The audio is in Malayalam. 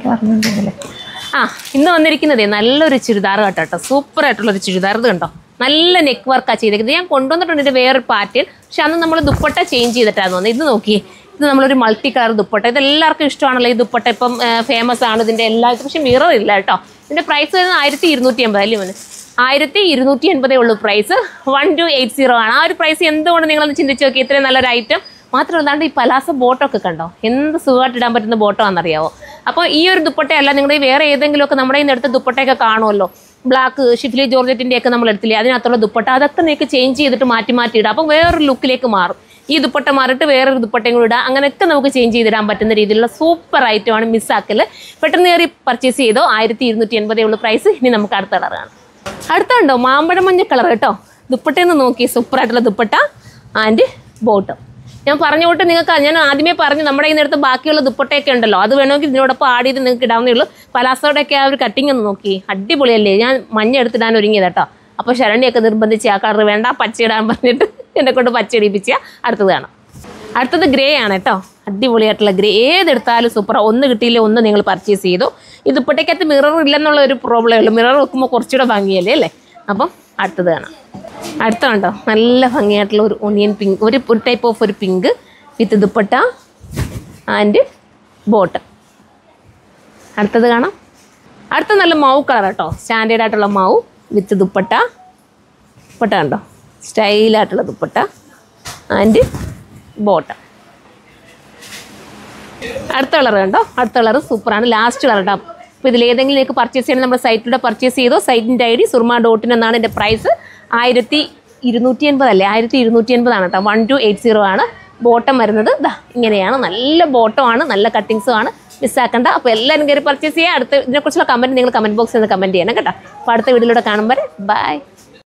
പറഞ്ഞിട്ടുണ്ടെങ്കിലേ ആ ഇന്ന് വന്നിരിക്കുന്നതേ നല്ലൊരു ചുരിദാർ കേട്ടോ കേട്ടോ സൂപ്പർ ആയിട്ടുള്ള ഒരു ചുരിദാർ ഇത് കണ്ടോ നല്ല നെക്ക് വർക്കാണ് ചെയ്തിരിക്കുന്നത് ഞാൻ കൊണ്ടുവന്നിട്ടുണ്ട് ഇതിന്റെ വേറൊരു പാറ്റേൺ പക്ഷെ അന്ന് നമ്മൾ ദുപ്പട്ട ചേഞ്ച് ചെയ്തിട്ടാണ് വന്നത് ഇത് നോക്കി ഇത് നമ്മളൊരു മൾട്ടി കളർ ദുപ്പട്ട ഇത് എല്ലാവർക്കും ഇഷ്ടമാണല്ലോ ഈ ദുപ്പട്ട ഇപ്പം ഫേമസ് ആണ് ഇതിന്റെ എല്ലാ പക്ഷെ മിറർ ഇല്ല കേട്ടോ ഇതിന്റെ പ്രൈസ് വരുന്നത് ആയിരത്തി ഇരുന്നൂറ്റി എൺപത് അല്ലേ മോനെ ആയിരത്തി ഇരുന്നൂറ്റി എൺപതേ ഉള്ളൂ price one two eight zero ആണ് ആ ഒരു പ്രൈസ് എന്തുകൊണ്ട് നിങ്ങളൊന്ന് ചിന്തിച്ച് നോക്കി ഇത്രയും നല്ലൊരു ഐറ്റം മാത്രമല്ലാണ്ട് ഈ പലാസ ബോട്ടൊക്കെ കണ്ടോ എന്ത് സുഖമായിട്ട് ഇടാൻ പറ്റുന്ന ബോട്ടോ ആണെന്നറിയാവോ അപ്പോൾ ഈ ഒരു ദുപ്പട്ടയല്ല നിങ്ങളുടെ ഈ വേറെ ഏതെങ്കിലുമൊക്കെ നമ്മുടെ ഇന്ന് എടുത്ത ദുപ്പട്ടയൊക്കെ കാണുമല്ലോ ബ്ലാക്ക് ഷിഫ്ലി ജോർജറ്റിൻ്റെ ഒക്കെ നമ്മൾ എടുത്തില്ലേ അതിനകത്തുള്ള ദുപ്പട്ട അതൊക്കെ നിങ്ങൾക്ക് ചേഞ്ച് ചെയ്തിട്ട് മാറ്റി മാറ്റി ഇടാം അപ്പോൾ വേറൊരു ലുക്കിലേക്ക് മാറും ഈ ദുപ്പട്ട മാറിയിട്ട് വേറൊരു ദുപ്പട്ടയും കൂടി ഇടാം അങ്ങനെയൊക്കെ നമുക്ക് ചേഞ്ച് ചെയ്തിടാൻ പറ്റുന്ന രീതിയിലുള്ള സൂപ്പർ ഐറ്റമാണ് മിസ്സാക്കൽ പെട്ടെന്ന് കയറി പർച്ചേസ് ചെയ്തോ ആയിരത്തി ഇരുന്നൂറ്റി എൺപതേ ഉള്ളൂ പ്രൈസ് ഇനി നമുക്ക് അടുത്ത കളറാണ് അടുത്തുണ്ടോ മാമ്പഴ മഞ്ഞ കളർ കേട്ടോ ദുപ്പട്ടയെന്ന് നോക്കി സൂപ്പറായിട്ടുള്ള ദുപ്പട്ട ആൻഡ് ബോട്ടം ഞാൻ പറഞ്ഞ കൂട്ട് നിങ്ങൾക്ക് ഞാൻ ആദ്യമേ പറഞ്ഞു നമ്മുടെ ഈ നേരത്ത് ബാക്കിയുള്ള ദുപ്പട്ടയൊക്കെ ഉണ്ടല്ലോ അത് വേണമെങ്കിൽ ഇതിനോടൊപ്പം ആഡ് ചെയ്ത് നിങ്ങൾക്ക് ഇടാവുന്നേ ഉള്ളൂ പലാസോടെയൊക്കെ ആ ഒരു കട്ടിങ് ഒന്ന് നോക്കി അടിപൊളിയല്ലേ ഞാൻ മഞ്ഞ എടുത്തിടാൻ ഒരുങ്ങിയത് കേട്ടോ അപ്പോൾ ശരണ്യൊക്കെ നിർബന്ധിച്ച് ആ കളർ വേണ്ട പച്ച ഇടാൻ പറഞ്ഞിട്ട് എന്നെ കൊണ്ട് പച്ച ഇടിപ്പിച്ച അടുത്തത് കാണാം അടുത്തത് ഗ്രേ ആണ് കേട്ടോ അടിപൊളിയായിട്ടുള്ള ഗ്രേ ഏതെടുത്താലും സൂപ്പർ ഒന്ന് കിട്ടിയില്ലേ ഒന്ന് നിങ്ങൾ പർച്ചേസ് ചെയ്തു ഈ ദുപ്പട്ടയ്ക്കകത്ത് മിറർ ഇല്ലെന്നുള്ള ഒരു പ്രോബ്ലമേ ഉള്ളൂ മിറർ വെക്കുമ്പോൾ കുറച്ചുകൂടെ ഭംഗിയല്ലേ അല്ലേ അപ്പം അടുത്തത് കാണാം അടുത്ത കണ്ടോ നല്ല ഭംഗിയായിട്ടുള്ള ഒരു ഒണിയൻ പിങ്ക് ഒരു ഒരു ടൈപ്പ് ഓഫ് ഒരു pink with dupatta and bottom അടുത്തത് കാണാം അടുത്ത നല്ല മാവ് കളർ കേട്ടോ സ്റ്റാൻഡേർഡ് ആയിട്ടുള്ള മാവ് വിത്ത് ദുപ്പട്ട ദുപ്പട്ട കണ്ടോ സ്റ്റൈലായിട്ടുള്ള ദുപ്പട്ട ആൻഡ് ബോട്ടം അടുത്ത കളർ കണ്ടോ അടുത്ത കളർ സൂപ്പറാണ് ലാസ്റ്റ് കളർ കേട്ടോ അപ്പോൾ ഇതിൽ ഏതെങ്കിലും നിങ്ങൾക്ക് പർച്ചേസ് ചെയ്യണം നമ്മുടെ സൈറ്റിലൂടെ പർച്ചേസ് ചെയ്തോ സൈറ്റിൻ്റെ ഐ ഡി സുർമ ഡോട്ടിൻ എന്നാണ് എൻ്റെ പ്രൈസ് ആയിരത്തി ഇരുന്നൂറ്റി എൺപതല്ലേ ആയിരത്തി ഇരുന്നൂറ്റി എൺപതാണ് കേട്ടോ വൺ ടു എയ്റ്റ് സീറോ ആണ് ബോട്ടം വരുന്നത് ദാ ഇങ്ങനെയാണ് നല്ല ബോട്ടമാണ് നല്ല കട്ടിങ്സും ആണ് മിസ്സാക്കണ്ട അപ്പോൾ എല്ലാവരും കയറി പർച്ചേസ് ചെയ്യുക അടുത്ത ഇതിനെക്കുറിച്ചുള്ള കമൻറ്റ് നിങ്ങൾ കമൻറ്റ് ബോക്സിൽ നിന്ന് കമൻറ്റ് ചെയ്യണം കേട്ടോ അപ്പോൾ അടുത്ത വീഡിയോയിലൂടെ കാണുമ്പോൾ ബൈ